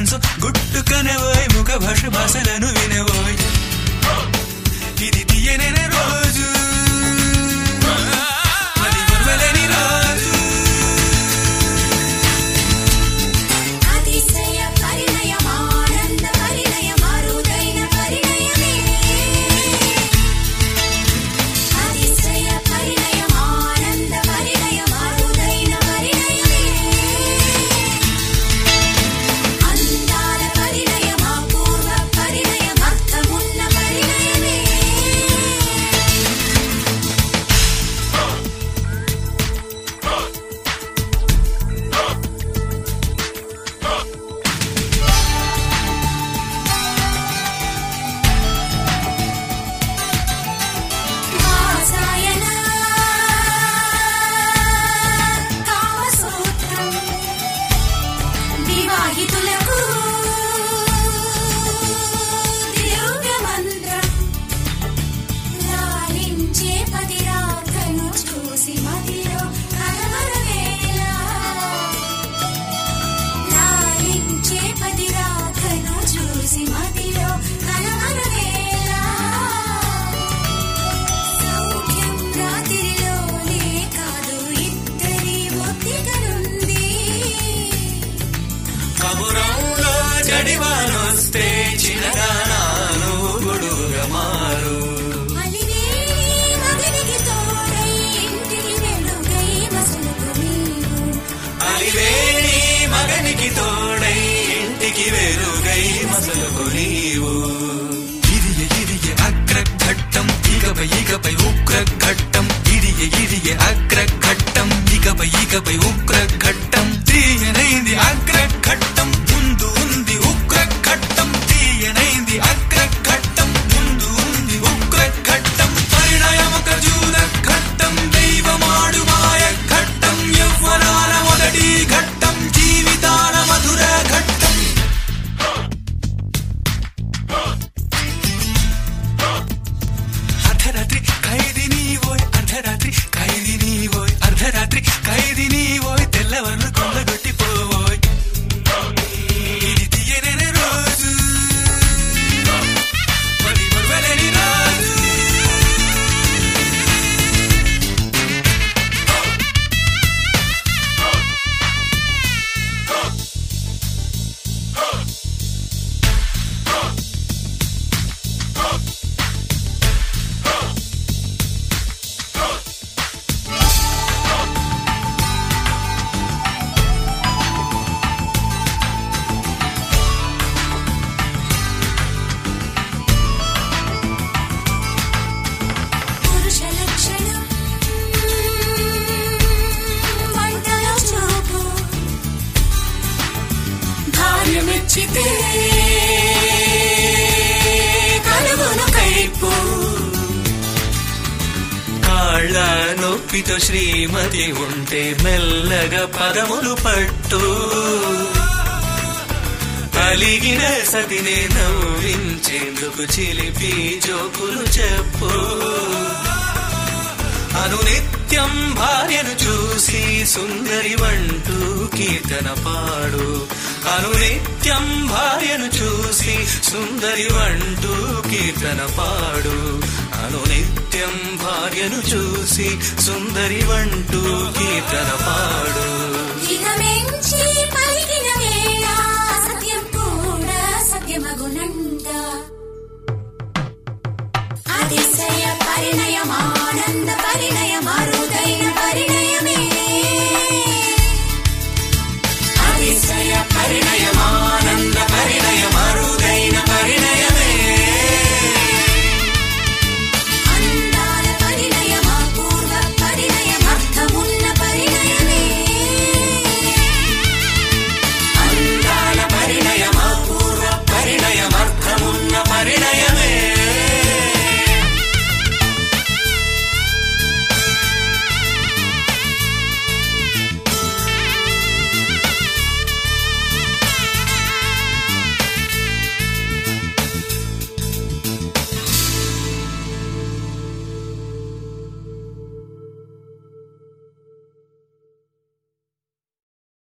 మనసు గుట్టుకనవోయ్ ముఖ భాష భాషలను వినవోయ్ ఇది తీయనైన రోజు అది మరువలేని రోజు అతిశయ పరిణయమానంద పరిణయమరుదైన పరిణయమే అతిశయ పరిణయమానంద పరిణయమరుదైన పరిణయమే అందాల పరిణయమా పూర్వ పరిణయమర్థమున్న పరిణయమే వాసాయన కామసూత్రం వివాహితులకు దివ్య మంత్రం లాలించే పతిరాకను చూసి మదిలో కలవరవేళ లాలించే పతిరాకను చూసి మదిలో కలవరవేళ సౌఖ్యం రాత్రిలోనే కాదు ఇద్దరి ఒత్తికలుంది కబురంలో జడివానొస్తే చిన్నగానాను గొడుగుగా మారు అలివేలి మగనికి తోడై ఇంటికి వెలుగై మసలుకు నీవు అలివేణి మగనికి తోడై ఇంటికి వెలుగై మసలుకు నీవు ఇదియ ఇదియ అగ్రఘట్టం ఇకపై ఇకపై ఉగ్రఘట్టం ఇదియ ఇదియ అగ్రఘట్టం ఇకపై ఇకపై ఉగ్రఘట్టం తీయనైంది అగ్రఘట్టం ముందు ఉంది ఉగ్రఘట్టం తీయనైంది అగ్రఘట్టం ముందు ఉంది ఉగ్రఘట్టం పరిణయమొక జూద ఘట్టం దైవమాడు మాయ ఘట్టం యవ్వనాల మొదటి ఘట్టం జీవితాల మధుర ఘట్టం అర్ధరాత్రి ఖైదీని ఓయ్ అర్ధరాత్రి ఖైదీని ఓయ్ అర్ధరాత్రి ఖైదీని ఓయ్ తెల్లవర్లు కొండగొట్టి పోవోయ్ ఇది తీయనైన రోజు మరి మరువలేని రోజు పురుష లక్షణం వంటలో చూపు భార్య మెచ్చితే కలుగును కైపు కాళ్ళ నొప్పితో శ్రీమతి ఉంటే మెల్లగా పదములు పట్టు అలిగిన సతినే నవ్వించేందుకు చిలిపి జోకులు చెప్పు అనునిత్యం భార్యను చూసి సుందరి వంటూ కీర్తన పాడు అనునిత్యం భార్యను చూసి సుందరి వంటూ కీర్తన పాడు అనునిత్యం భార్యను చూసి సుందరి వంటూ కీర్తన పాడు ఇహమెంచి పలికిన వేళ సత్యం కూడా సత్యమగునంట అతిశయ పరిణయమా